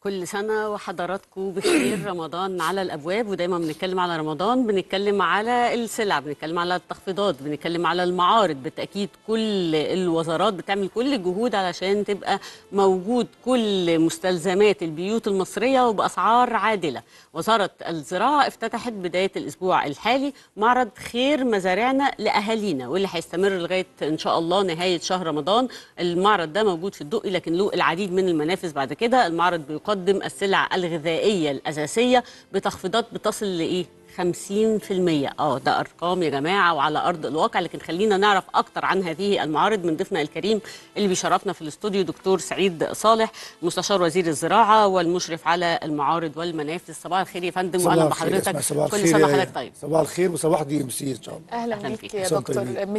كل سنة وحضراتكم بخير رمضان على الأبواب ودايما بنتكلم على رمضان بنتكلم على السلع بنتكلم على التخفيضات بنتكلم على المعارض بالتأكيد كل الوزارات بتعمل كل الجهود علشان تبقى موجود كل مستلزمات البيوت المصرية وبأسعار عادلة وزارة الزراعة افتتحت بداية الأسبوع الحالي معرض خير مزارعنا لأهالينا واللي هيستمر لغاية إن شاء الله نهاية شهر رمضان المعرض ده موجود في الدقي لكن له العديد من المنافذ بعد كده المعرض بيقدم السلع الغذائية الأساسية بتخفيضات بتصل لإيه 50% اه ده ارقام يا جماعه وعلى ارض الواقع لكن خلينا نعرف اكتر عن هذه المعارض من ضيفنا الكريم اللي بيشرفنا في الاستوديو دكتور سعيد صالح مستشار وزير الزراعه والمشرف على المعارض والمنافذ صباح الخير يا فندم واهلا بحضرتك كل سنه وحضرتك طيب صباح الخير وصباح دي ام سي ان شاء الله اهلا أهلاً بيك فيك. يا مساء دكتور طيبين.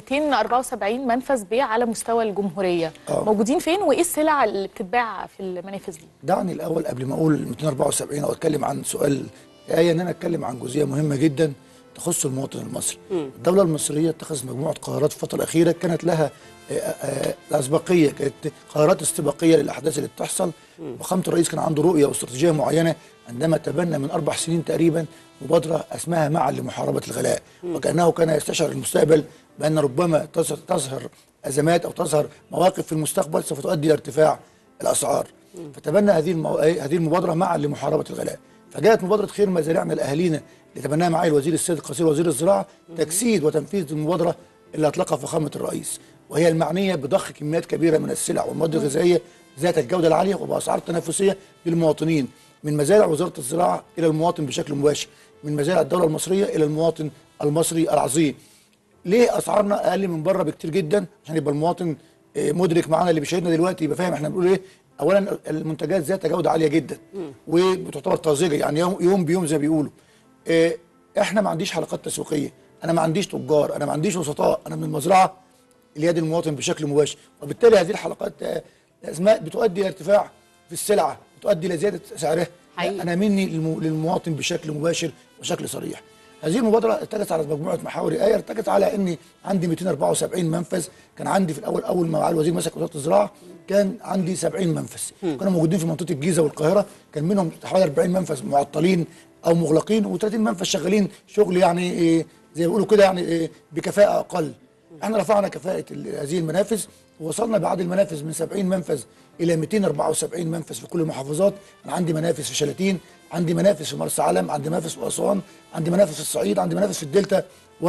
274 منفذ بيع على مستوى الجمهوريه آه. موجودين فين وايه السلع اللي بتتباع في المنافذ دي دعني الاول قبل ما اقول 274 او اتكلم عن سؤال آية ان انا اتكلم عن جزئيه مهمه جدا تخص المواطن المصري. الدوله المصريه اتخذت مجموعه قرارات في الفتره الاخيره كانت لها آه، آه، الاسبقيه كانت قرارات استباقيه للاحداث اللي بتحصل وفخامه الرئيس كان عنده رؤيه واستراتيجيه معينه عندما تبنى من اربع سنين تقريبا مبادره اسمها معا لمحاربه الغلاء وكانه كان يستشعر المستقبل بان ربما تظهر تظهر ازمات او تظهر مواقف في المستقبل سوف تؤدي الى ارتفاع الاسعار فتبنى هذه المو... هذه المبادره معا لمحاربه الغلاء فجاءت مبادره خير مزارعنا لاهالينا اللي تبناها معالي الوزير السيد القصير وزير الزراعه تجسيد وتنفيذ المبادره اللي اطلقها فخامه الرئيس وهي المعنيه بضخ كميات كبيره من السلع والمواد الغذائيه ذات الجوده العاليه وباسعار تنافسيه للمواطنين من مزارع وزاره الزراعه الى المواطن بشكل مباشر من مزارع الدوله المصريه الى المواطن المصري العظيم ليه اسعارنا اقل من بره بكتير جدا عشان يبقى المواطن آه، مدرك معانا اللي بيشاهدنا دلوقتي يبقى فاهم احنا بنقول ايه اولا المنتجات ذات جوده عاليه جدا وبتعتبر طازجه يعني يوم, يوم بيوم زي ما بيقولوا آه، احنا ما عنديش حلقات تسويقيه انا ما عنديش تجار انا ما عنديش وسطاء انا من المزرعه ليد المواطن بشكل مباشر وبالتالي هذه الحلقات آه، الاسماء بتؤدي الى ارتفاع في السلعه بتؤدي الى زياده سعرها حقيقي. انا مني للمو- للمواطن بشكل مباشر وشكل صريح هذه المبادره ارتكزت على مجموعه محاور ايه ارتكزت على اني عندي 274 منفذ كان عندي في الاول اول ما معالي الوزير مسك وزاره الزراعه كان عندي 70 منفذ كانوا موجودين في منطقه الجيزه والقاهره كان منهم حوالي 40 منفذ معطلين او مغلقين و30 منفذ شغالين شغل يعني إيه زي ما بيقولوا كده يعني إيه بكفاءه اقل احنا رفعنا كفاءه ال- هذه المنافذ ووصلنا بعد المنافذ من 70 منفذ الى 274 منفذ في كل المحافظات انا عندي منافذ في شلاتين عندي منافذ في مرسى علم عندي منافذ في اسوان عندي منافذ في الصعيد عندي منافذ في الدلتا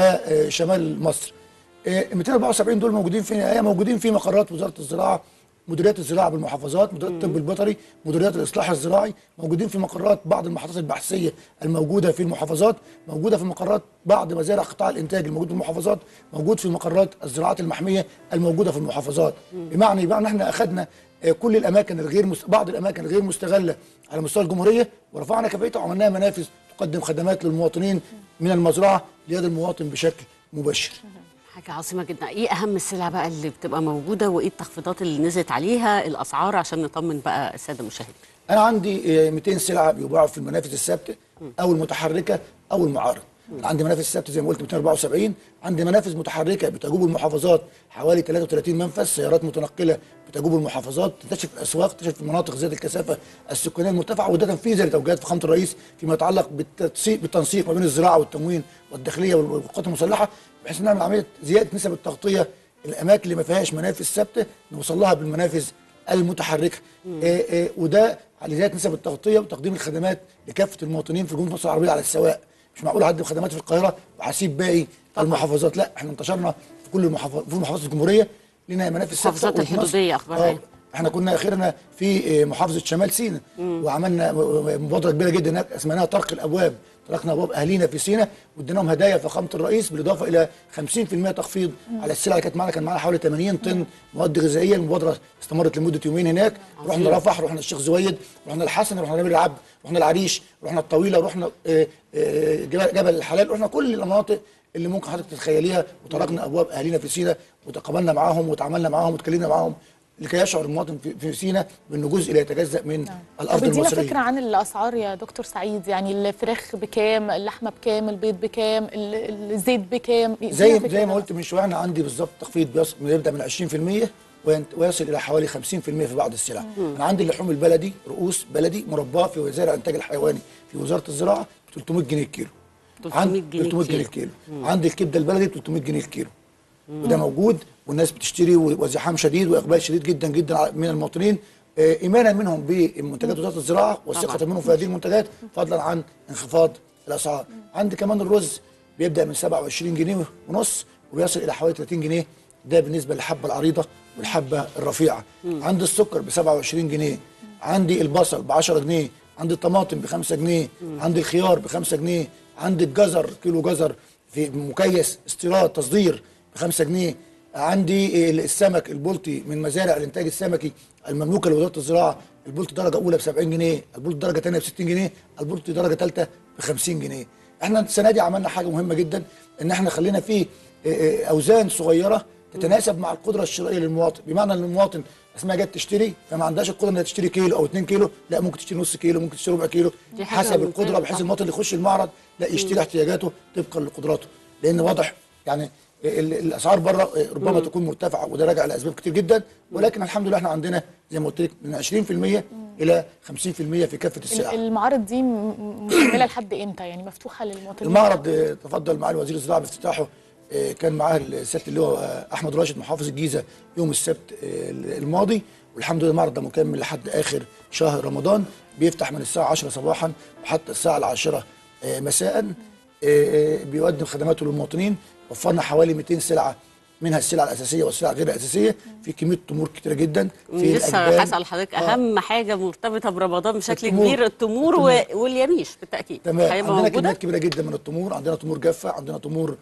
وشمال مصر آه، 274 دول موجودين فين هي موجودين في مقرات وزاره الزراعه مديريات الزراعه بالمحافظات مديريات الطب البيطري مديريات الاصلاح الزراعي موجودين في مقرات بعض المحطات البحثيه الموجوده في المحافظات موجوده في مقرات بعض مزارع قطاع الانتاج الموجود في المحافظات موجود في مقرات الزراعات المحميه الموجوده في المحافظات بمعنى بمعنى احنا اخذنا آه، كل الاماكن الغير مست... بعض الاماكن الغير مستغله على مستوى الجمهوريه ورفعنا كفاءتها وعملناها منافذ تقدم خدمات للمواطنين من المزرعه ليد المواطن بشكل مباشر حاجة عظيمة جدا ايه اهم السلع بقى اللي بتبقى موجودة وايه التخفيضات اللي نزلت عليها الاسعار عشان نطمن بقى السادة المشاهدين انا عندي آه، 200 سلعه بيباعوا في المنافذ الثابته او المتحركه او المعارض أنا عندي منافذ ثابته زي ما قلت 274 عندي منافذ متحركه بتجوب المحافظات حوالي 33 منفذ سيارات متنقله بتجوب المحافظات تكتشف الاسواق تكتشف المناطق ذات الكثافه السكانيه المرتفعه وده تنفيذا لتوجيهات فخامه الرئيس فيما يتعلق بالتنسيق بالتنسيق ما بين الزراعه والتموين والداخليه والقوات المسلحه بحيث نعمل عمليه زياده نسب التغطيه الاماكن اللي ما فيهاش منافذ ثابته نوصل لها بالمنافذ المتحركه آه آه وده على زياده نسب التغطيه وتقديم الخدمات لكافه المواطنين في جمهوريه مصر العربيه على السواء مش معقول اقدم خدمات في القاهره وهسيب باقي المحافظات لا احنا انتشرنا في كل المحافظات في محافظات الجمهوريه لنا منافذ ثابته المحافظات وفي مصر- الحدودية أخبارها آه، إيه؟ احنا كنا اخرنا في آه، محافظه شمال سيناء وعملنا م- مبادره كبيره جدا هناك اسمها طرق الابواب طرقنا ابواب اهالينا في سيناء واديناهم هدايا فخامه الرئيس بالاضافه الى 50% تخفيض على السلع اللي كانت معانا كان معانا حوالي 80 طن مواد غذائيه المبادره استمرت لمده يومين هناك رحنا رفح رحنا الشيخ زويد رحنا الحسن رحنا نبيل العبد رحنا العريش رحنا الطويله رحنا آه، آه، جبل جبل الحلال رحنا كل المناطق اللي ممكن حضرتك تتخيليها وطرقنا ابواب اهالينا في سيناء وتقابلنا معاهم وتعاملنا معاهم واتكلمنا معاهم لكي يشعر المواطن في- في سيناء بانه جزء لا يتجزا من الارض طب ادينا المصريه فكره عن الاسعار يا دكتور سعيد يعني الفراخ بكام اللحمه بكام البيض بكام ال- الزيت بكام ادينا زي فكرة زي ما عن قلت من شويه انا عندي بالظبط تخفيض بيص- بيبدا من 20% وينت- ويصل الى حوالي 50% في بعض السلع انا عندي اللحوم البلدي رؤوس بلدي مرباه في وزاره الانتاج الحيواني في وزاره الزراعه ب 300 جنيه الكيلو 300 عندي جنيه 300 جنيه الكيلو. الكيلو عندي الكبده البلدي ب 300 جنيه الكيلو وده موجود والناس بتشتري وزحام شديد واقبال شديد جدا جدا على- من المواطنين آه، ايمانا منهم بمنتجات وزاره الزراعه والثقه طبعاً. منهم في هذه المنتجات فضلا عن انخفاض الاسعار عندي كمان الرز بيبدا من 27 جنيه ونص وبيصل الى حوالي 30 جنيه ده بالنسبه للحبه العريضه والحبه الرفيعه عندي السكر ب 27 جنيه عندي البصل ب 10 جنيه عندي الطماطم ب 5 جنيه عندي الخيار ب 5 جنيه عندي الجزر كيلو جزر في مكيس استيراد تصدير ب 5 جنيه عندي السمك البلطي من مزارع الانتاج السمكي المملوكه لوزاره الزراعه البلطي درجه اولى ب 70 جنيه البلطي درجه ثانيه ب 60 جنيه البلطي درجه ثالثه ب 50 جنيه احنا السنه دي عملنا حاجه مهمه جدا ان احنا خلينا فيه آه، آه، اوزان صغيره تتناسب مع القدره الشرائيه للمواطن بمعنى ان المواطن اسمها جت تشتري فما عندهاش القدره انها تشتري كيلو او 2 كيلو لا ممكن تشتري نص كيلو ممكن تشتري ربع كيلو دي حاجة حسب ممتازة القدره بحيث طبعاً. المواطن اللي يخش المعرض لا يشتري احتياجاته طبقا لقدراته لان واضح يعني ال- الاسعار بره ربما تكون مرتفعه وده راجع لاسباب كتير جدا ولكن الحمد لله احنا عندنا زي ما قلت لك من 20% الى 50% في كافه السلع المعارض دي م- مكمله لحد امتى يعني مفتوحه للمواطنين المعرض آه، تفضل معالي وزير الزراعه بافتتاحه آه، كان معاه السياده اللواء آه، احمد راشد محافظ الجيزه يوم السبت آه، الماضي والحمد لله المعرض ده مكمل لحد اخر شهر رمضان بيفتح من الساعه 10 صباحا وحتى الساعه العاشرة آه، مساء آه، آه، بيقدم خدماته للمواطنين وفرنا حوالي 200 سلعه منها السلع الاساسيه والسلع غير الاساسيه في كميه تمور كتيره جدا في لسه الأجبان. هسأل حضرتك آه. اهم حاجه مرتبطه برمضان بشكل التمور. كبير التمور و... واليميش بالتاكيد تمام هيبقى عندنا موجوده كميات كبيره جدا من التمور عندنا تمور جافه عندنا تمور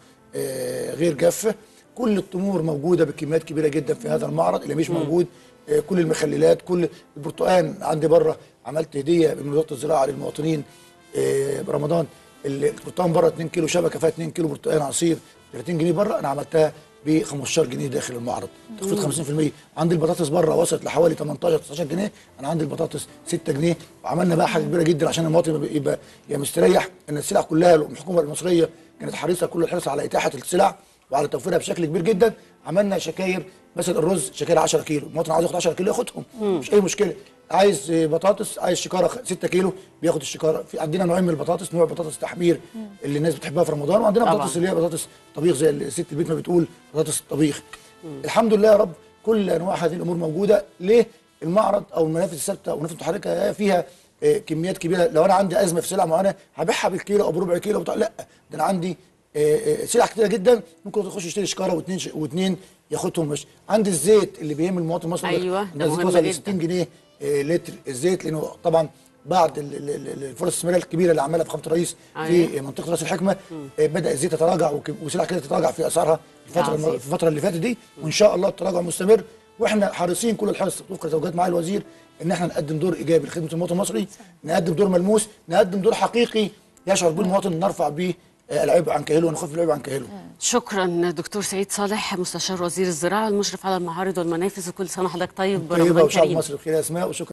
آه غير جافه كل التمور موجوده بكميات كبيره جدا في هذا المعرض اللي مش موجود آه كل المخللات كل البرتقال عندي بره عملت هديه من وزاره الزراعه للمواطنين آه برمضان البرتقال بره 2 كيلو شبكه فيها 2 كيلو برتقال عصير 30 جنيه بره انا عملتها ب 15 جنيه داخل المعرض تخفيض 50% عندي البطاطس بره وصلت لحوالي 18 19 جنيه انا عندي البطاطس 6 جنيه وعملنا بقى حاجه كبيره جدا عشان المواطن يبقى- يبقى يبقى مستريح ان السلع كلها الحكومه المصريه كانت حريصه كل الحرص على اتاحه السلع وعلى توفيرها بشكل كبير جدا عملنا شكاير مثلا الرز شكاير 10 كيلو المواطن عايز ياخد 10 كيلو ياخدهم مش اي مشكله عايز آه، بطاطس عايز شكاره 6 كيلو بياخد الشكاره في عندنا نوعين من البطاطس نوع بطاطس تحمير اللي الناس بتحبها في رمضان وعندنا طبعاً. بطاطس اللي هي بطاطس طبيخ زي اللي ست البيت ما بتقول بطاطس الطبيخ الحمد لله يا رب كل انواع هذه الامور موجوده ليه المعرض او المنافذ الثابته والمنافذ المتحركه هي فيها آه، كميات كبيره لو انا عندي ازمه في سلعه معينه هبيعها بالكيلو او بربع كيلو بتاع لا ده انا عندي آه، آه، سلع كتيره جدا ممكن تخش يشتري شكاره واثنين ش- واثنين ياخدهم مش عندي الزيت اللي بيهم المواطن المصري أيوة، ده الزيت مهم وصل ل جدا. 60 جنيه آه، لتر الزيت لانه طبعا بعد ال- ال- ال- الفرص الاستثماريه الكبيره اللي عملها فخامه الرئيس أيوة. في منطقه راس الحكمه آه، بدا الزيت يتراجع وك- وسلع كده تتراجع في اسعارها الفتره عظيم. في الفتره اللي فاتت دي وان شاء الله التراجع مستمر واحنا حريصين كل الحرص وفق توجيهات معالي الوزير ان احنا نقدم دور ايجابي لخدمه المواطن المصري نقدم دور ملموس نقدم دور حقيقي يشعر به المواطن نرفع به آه، العبء عن كاهله ونخفف العبء عن كاهله شكرا دكتور سعيد صالح مستشار وزير الزراعه المشرف على المعارض والمنافذ وكل سنه وحضرتك طيب طيبه برمضان وشعب كريم مصر بخير يا اسماء وشكرا